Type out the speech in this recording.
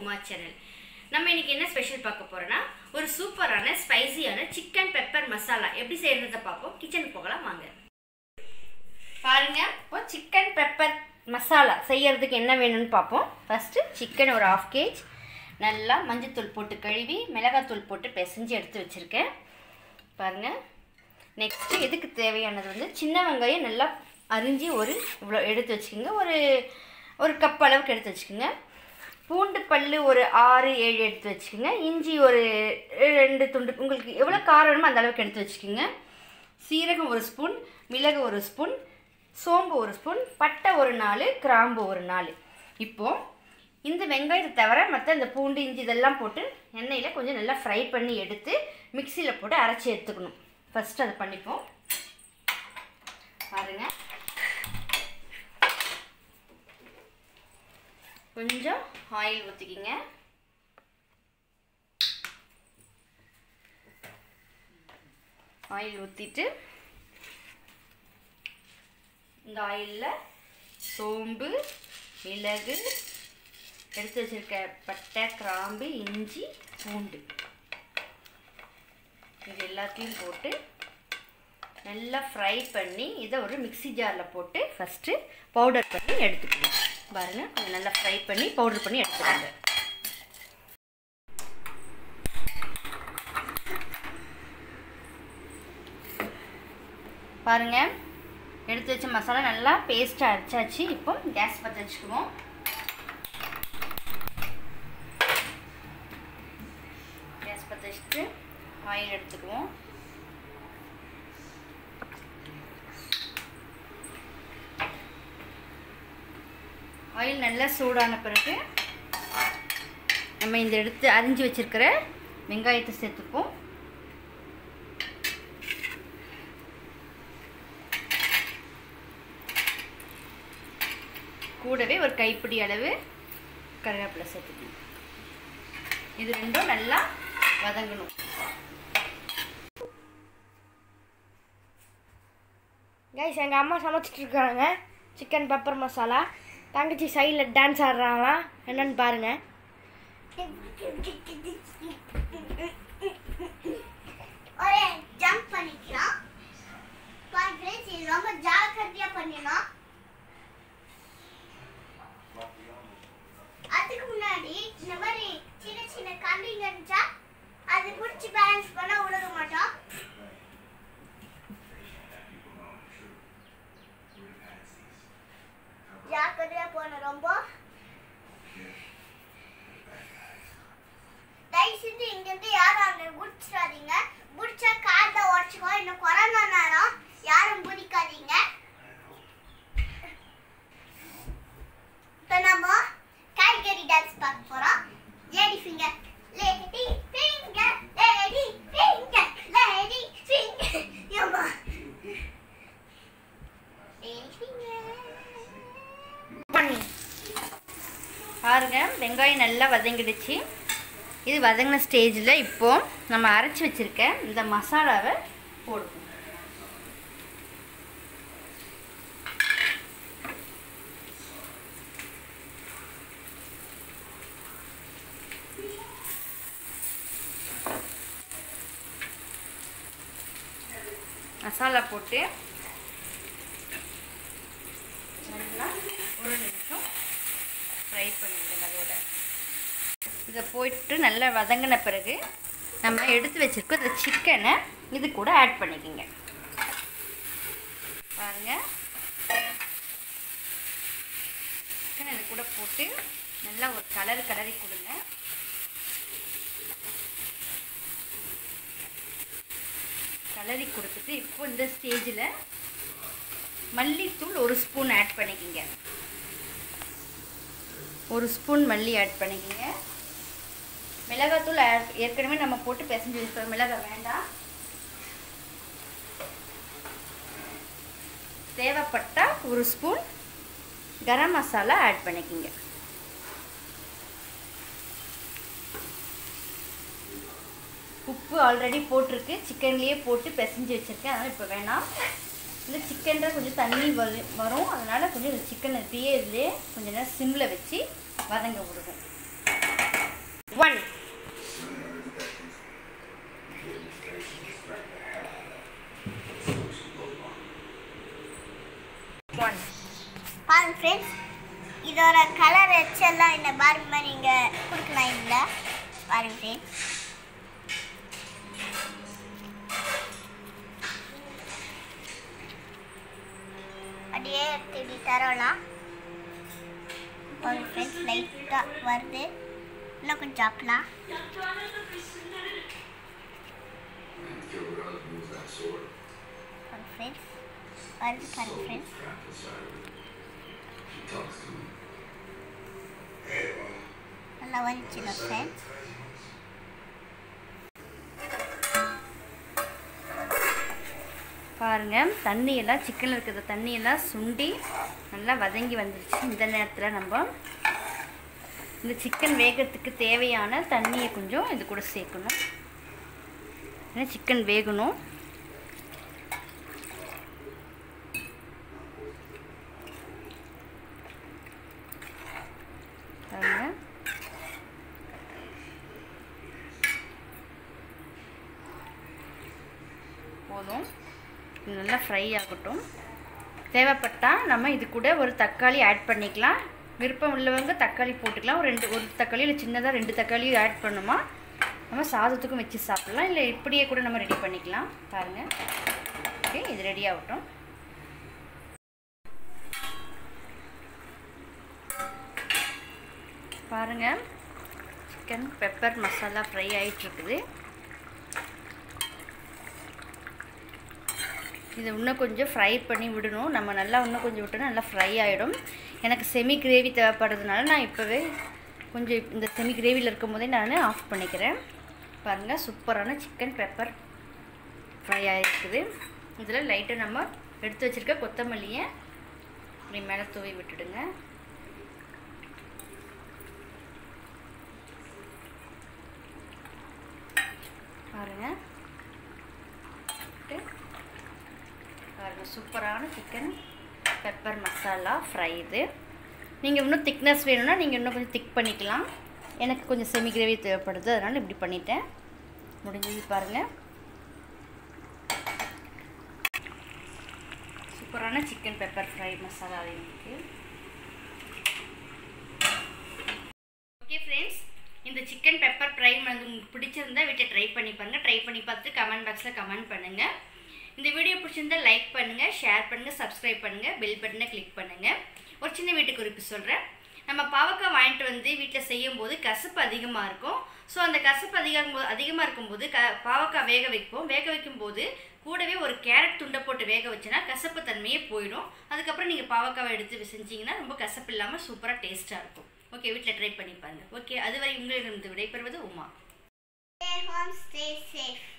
Uma channel நம்ம இன்னைக்கு என்ன ஸ்பெஷல் பார்க்க போறோம்னா ஒரு சூப்பரான ஸ்பைசியான சிக்கன் பெப்பர் மசாலா எப்படி செய்யறதை பார்ப்போம் கிச்சனுக்கு போகலாம் வாங்க பாருங்க இப்போ சிக்கன் பெப்பர் மசாலா செய்யறதுக்கு என்ன வேணும்னு பார்ப்போம் ஃபஸ்ட்டு சிக்கன் ஒரு ஆஃப் கேஜ் நல்லா மஞ்சத்தூள் போட்டு கழுவி மிளகாத்தூள் போட்டு பிசைஞ்சு எடுத்து வச்சுருக்கேன் பாருங்கள் நெக்ஸ்ட்டு இதுக்கு தேவையானது வந்து சின்ன வெங்காயம் நல்லா அரிஞ்சு ஒரு இவ்வளோ எடுத்து வச்சுக்கோங்க ஒரு ஒரு கப் அளவுக்கு எடுத்து வச்சுக்கோங்க பூண்டு பல் ஒரு ஆறு ஏழு எடுத்து வச்சுக்கோங்க இஞ்சி ஒரு ரெண்டு துண்டு உங்களுக்கு எவ்வளோ காரம் வேணுமோ அந்த அளவுக்கு எடுத்து வச்சுக்கோங்க சீரகம் ஒரு ஸ்பூன் மிளகு ஒரு ஸ்பூன் சோம்பு ஒரு ஸ்பூன் பட்டை ஒரு நாலு கிராம்பு ஒரு நாலு இப்போது இந்த வெங்காயத்தை தவிர மற்ற இந்த பூண்டு இஞ்சி இதெல்லாம் போட்டு எண்ணெயில் கொஞ்சம் நல்லா ஃப்ரை பண்ணி எடுத்து மிக்சியில் போட்டு அரைச்சி எடுத்துக்கணும் ஃபஸ்ட்டு அதை பண்ணிப்போம் பாருங்கள் கொஞ்சம் ஆயில் ஊற்றிக்கிங்க ஆயில் ஊற்றிட்டு இந்த ஆயிலில் சோம்பு மிளகு எடுத்து வச்சுருக்க பட்டை கிராம்பு இஞ்சி பூண்டு இது எல்லாத்தையும் போட்டு நல்லா ஃப்ரை பண்ணி இதை ஒரு மிக்ஸி ஜாரில் போட்டு ஃபஸ்ட்டு பவுடர் பண்ணி எடுத்துக்கணும் பாருங்கள் கொஞ்சம் நல்லா ஃப்ரை பண்ணி பவுடர் பண்ணி எடுத்துக்கோங்க பாருங்கள் எடுத்து வச்ச மசாலா நல்லா பேஸ்ட்டாக அரைச்சாச்சு இப்போ கேஸ் பற்ற வச்சுக்குவோம் கேஸ் பற்ற வச்சுட்டு ஆயில் எடுத்துக்குவோம் ஆயில் நல்லா சூடான பிறகு நம்ம இந்த எடுத்து அரிஞ்சு வச்சுருக்கிற வெங்காயத்தை சேர்த்துப்போம் கூடவே ஒரு கைப்பிடி அளவு கருவேப்பிலை சேர்த்துக்கணும் இது ரெண்டும் நல்லா வதங்கணும் கைஸ் எங்கள் அம்மா சமைச்சிட்டு இருக்காங்க சிக்கன் பெப்பர் மசாலா தங்கச்சி சைடில் டான்ஸ் ஆடுறாங்களா என்னன்னு பாருங்க ஒரு ஜம்ப் பண்ணிக்கலாம் ஃப்ரெண்ட்ஸ் இது ரொம்ப ஜாக்கிரதையா பண்ணணும் அதுக்கு முன்னாடி இந்த மாதிரி சின்ன சின்ன கம்பிங்க இருந்துச்சா அது பிடிச்சி பேலன்ஸ் பண்ண விழுக மாட்டோம் ஜாக்கிரதையா போகணும் ரொம்ப தயவு செஞ்சு இங்கிருந்து யாரும் அங்க குடிச்சிடாதீங்க குடிச்சா கார்ல உடச்சுக்கோ இன்னும் கொரோனா நேரம் யாரும் குடிக்காதீங்க இப்போ நம்ம காய்கறி டான்ஸ் பார்க்க போறோம் lady finger lady finger lady finger lady finger யம்மா லேடி ஃபிங்கர் பண்ணி பாருங்க வெங்காயம் நல்லா வதங்கிடுச்சு இது வதங்கின ஸ்டேஜில் இப்போ நம்ம அரைச்சி வச்சுருக்க இந்த மசாலாவை போடுவோம் மசாலா போட்டு நல்லா ஒரு நிமிஷம் ஃப்ரை பண்ணிவிடுங்க அதோட இதை போயிட்டு நல்லா வதங்கின பிறகு நம்ம எடுத்து வச்சிருக்க இந்த சிக்கனை இது கூட ஆட் பண்ணிக்கோங்க பாருங்க சிக்கனை இது கூட போட்டு நல்லா ஒரு கலர் கலரி கொடுங்க கலரி கொடுத்துட்டு இப்போ இந்த ஸ்டேஜில் மல்லித்தூள் ஒரு ஸ்பூன் ஆட் பண்ணிக்கோங்க ஒரு ஸ்பூன் மல்லி ஆட் பண்ணிக்கோங்க மிளகாத்தூள் add- ஏற்கனவே நம்ம போட்டு பிசைஞ்சு வச்சுருக்கோம் மிளகாய் வேண்டாம் தேவைப்பட்டால் ஒரு ஸ்பூன் கரம் மசாலா ஆட் பண்ணிக்கோங்க உப்பு ஆல்ரெடி போட்டிருக்கு சிக்கன்லேயே போட்டு பிசைஞ்சு வச்சுருக்கேன் அதனால் இப்போ வேணாம் இந்த சிக்கனில் கொஞ்சம் தண்ணி வரு வரும் அதனால் கொஞ்சம் இந்த சிக்கனை இப்படியே இதுலேயே கொஞ்சம் நேரம் சிம்மில் வச்சு வதங்க விடுவோம் ஒன் ஒன் பாருங்க ஃப்ரெண்ட்ஸ் இதோட கலர் எச்செல்லாம் இந்த பாருங்க மாதிரி நீங்கள் கொடுக்கலாம் இதில் பாருங்க ஃப்ரெண்ட்ஸ் அப்படியே எடுத்து இப்படி தரோலாம் பாருங்க ஃப்ரெண்ட்ஸ் லைட்டாக வருது இன்னும் கொஞ்சம் ஆக்கலாம் பாருங்க ஃப்ரெண்ட்ஸ் வருது பாருங்க ஃப்ரெண்ட்ஸ் நல்லா வந்துச்சுல ஃப்ரெண்ட்ஸ் பாருங்க தண்ணியெல்லாம் சிக்கனில் இருக்கிற தண்ணியெல்லாம் சுண்டி நல்லா வதங்கி வந்துருச்சு இந்த நேரத்தில் நம்ம இந்த சிக்கன் வேகிறதுக்கு தேவையான தண்ணியை கொஞ்சம் இது கூட சேர்க்கணும் ஏன்னா சிக்கன் வேகணும் பாருங்க போதும் இது நல்லா ஃப்ரை ஆகட்டும் தேவைப்பட்டால் நம்ம இது கூட ஒரு தக்காளி ஆட் பண்ணிக்கலாம் விருப்பம் உள்ளவங்க தக்காளி போட்டுக்கலாம் ஒரு ரெண்டு ஒரு தக்காளி இல்லை சின்னதாக ரெண்டு தக்காளியும் ஆட் பண்ணுமா நம்ம சாதத்துக்கும் வச்சு சாப்பிட்லாம் இல்லை இப்படியே கூட நம்ம ரெடி பண்ணிக்கலாம் பாருங்கள் ஓகே இது ரெடி ஆகட்டும் பாருங்கள் சிக்கன் பெப்பர் மசாலா ஃப்ரை ஆகிட்டுருக்குது இதை இன்னும் கொஞ்சம் ஃப்ரை பண்ணி விடணும் நம்ம நல்லா இன்னும் கொஞ்சம் விட்டோம்னா நல்லா ஃப்ரை ஆகிடும் எனக்கு செமி கிரேவி தேவைப்படுறதுனால நான் இப்போவே கொஞ்சம் இந்த செமி கிரேவியில் இருக்கும் போதே நான் ஆஃப் பண்ணிக்கிறேன் பாருங்கள் சூப்பரான சிக்கன் பெப்பர் ஃப்ரை ஆகிருக்குது இதில் லைட்டாக நம்ம எடுத்து வச்சுருக்க கொத்தமல்லியை இப்படி மேலே தூவி விட்டுடுங்க பாருங்கள் பாருங்கள் சூப்பரான சிக்கன் பெப்பர் மசாலா ஃப்ரை இது நீங்கள் இன்னும் திக்னஸ் வேணும்னா நீங்கள் இன்னும் கொஞ்சம் திக் பண்ணிக்கலாம் எனக்கு கொஞ்சம் செமி கிரேவி தேவைப்படுது அதனால் இப்படி பண்ணிட்டேன் முடிஞ்சது பாருங்கள் சூப்பரான சிக்கன் பெப்பர் ஃப்ரை மசாலா இருக்குது ஓகே ஃப்ரெண்ட்ஸ் இந்த சிக்கன் பெப்பர் ஃப்ரை வந்து உங்களுக்கு பிடிச்சிருந்தா வீட்டை ட்ரை பண்ணி பாருங்கள் ட்ரை பண்ணி பார்த்துட்டு கமெண்ட் பாக்ஸில் கமெண்ட் பண்ணுங்கள் இந்த வீடியோ பிடிச்சிருந்தா லைக் பண்ணுங்கள் ஷேர் பண்ணுங்கள் சப்ஸ்கிரைப் பண்ணுங்கள் பெல் பட்டனை கிளிக் பண்ணுங்கள் ஒரு சின்ன வீட்டு குறிப்பு சொல்கிறேன் நம்ம பாவக்காய் வாங்கிட்டு வந்து வீட்டில் செய்யும்போது கசப்பு அதிகமாக இருக்கும் ஸோ அந்த கசப்பு அதிகம் அதிகமாக இருக்கும்போது க பாவக்காய் வேக வைப்போம் வேக வைக்கும்போது கூடவே ஒரு கேரட் துண்டை போட்டு வேக வச்சோன்னா கசப்பு தன்மையே போயிடும் அதுக்கப்புறம் நீங்கள் பாவக்காவை எடுத்து செஞ்சீங்கன்னா ரொம்ப கசப்பு இல்லாமல் சூப்பராக டேஸ்ட்டாக இருக்கும் ஓகே வீட்டில் ட்ரை பண்ணி பாருங்க ஓகே அதுவரை உங்களிடம் விடைபெறுவது Uma Stay home, stay safe.